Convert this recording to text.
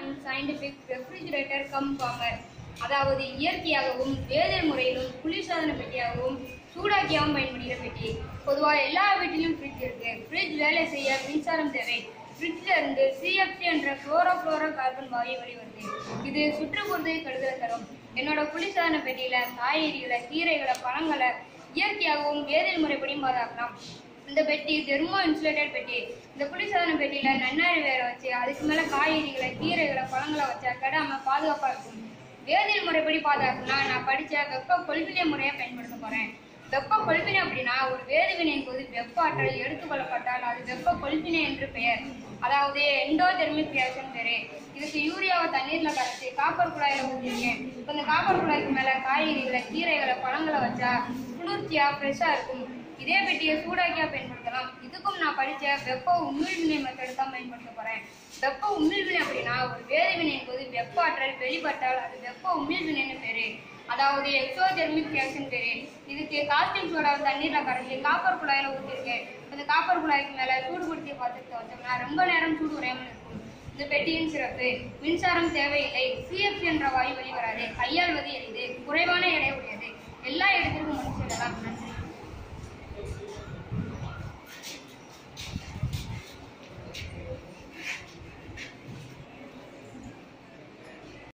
and scientific refrigerator cum farmer அதாவது இயற்கையாகவும் வேதியியல் முறையிலும் குளிர்சாதன பெட்டியாகவும் சூடாக்கியாகவும் பயன்படுகிற பெட்டி பொதுவாக எல்லா வீட்டிலும் ஃப்ரிட்ஜ் இருக்கு ஃப்ரிட்ஜ் வேலை செய்ய மின்சாரம் தேவை ஃப்ரிட்ஜ்ல இருந்து சிஎஃப்சி என்ற குளோரோஃப்ளோரோ கார்பன் வாயு வெளிவருது இது சுற்றுப்புறத்தை கெடுதலை தரும் என்னோட குளிர்சாதன பெட்டியில காய்கறிகளை கீரைகளை பழங்களை இயற்கையாகவும் வேதியியல் முறைப்படியும் பாதுகாக்கலாம் இந்த பெட்டி தெர்மோ இன்சுலேட்டட் பெட்டி இந்த குளிர்சாதன பெட்டியில நன்னாரி வேற வச்சு அதுக்கு மேல காய்கறிகளை கீரைகளை பழங்களை வச்சா கெடாம பாதுகாப்பா இருக்கும் வேதியியல் முறைப்படி பாதுகாக்கணும்னா நான் படிச்ச வெப்ப கொள்வினை முறையை பயன்படுத்த போறேன் வெப்ப கொள்வினை அப்படின்னா ஒரு வேதிவினையின் போது வெப்ப ஆற்றல் எடுத்துக்கொள்ளப்பட்டால் அது வெப்ப கொள்வினை என்று பெயர் அதாவது எண்டோதெர்மிக் ரியாக்ஷன் பேரு இதுக்கு யூரியாவை தண்ணீர்ல கரைச்சி காப்பர் குழாயில ஊற்றிருக்கேன் இப்போ இந்த காப்பர் குழாய்க்கு மேல காய்கறிகளை கீரைகளை பழங்களை வச்சா குளிர்ச்சியா ஃப்ரெஷ்ஷா இருக்கும் இதே பெட்டியை சூடாக்கியா பயன்படுத்தலாம் இதுக்கும் நான் படிச்ச வெப்ப உமிழ்வினை மெத்தட் தான் பயன்படுத்த போறேன் வெப்ப உமிழ்வினை அப்படின்னா ஒரு வேதிவினையின் போது வெப்ப ஆற்றல் வெளிப்பட்டால் அது வெப்ப உமிழ்வினைன்னு பேரு அதாவது எக்ஸோதெர்மிக் ரியாக்ஷன் பேரு இதுக்கு காஸ்டிக் சோடா தண்ணீர்ல கரைச்சி காப்பர் குழாயில ஊற்றிருக்கேன் இந்த காப்பர் குழாய்க்கு மேல சூடு கொடுத்து பார்த்துட்டு வச்சோம்னா ரொம்ப நேரம் சூடு உறையாமல் இருக்கும் இந்த பெட்டியின் சிறப்பு மின்சாரம் தேவையில்லை சிஎஃப் என்ற வாயு வெளிவராது கையாள்வது எளிது குறைவான எடை உடையது எல்லா இடத்திற்கும் கொண்டு செல்லலாம் நன்றி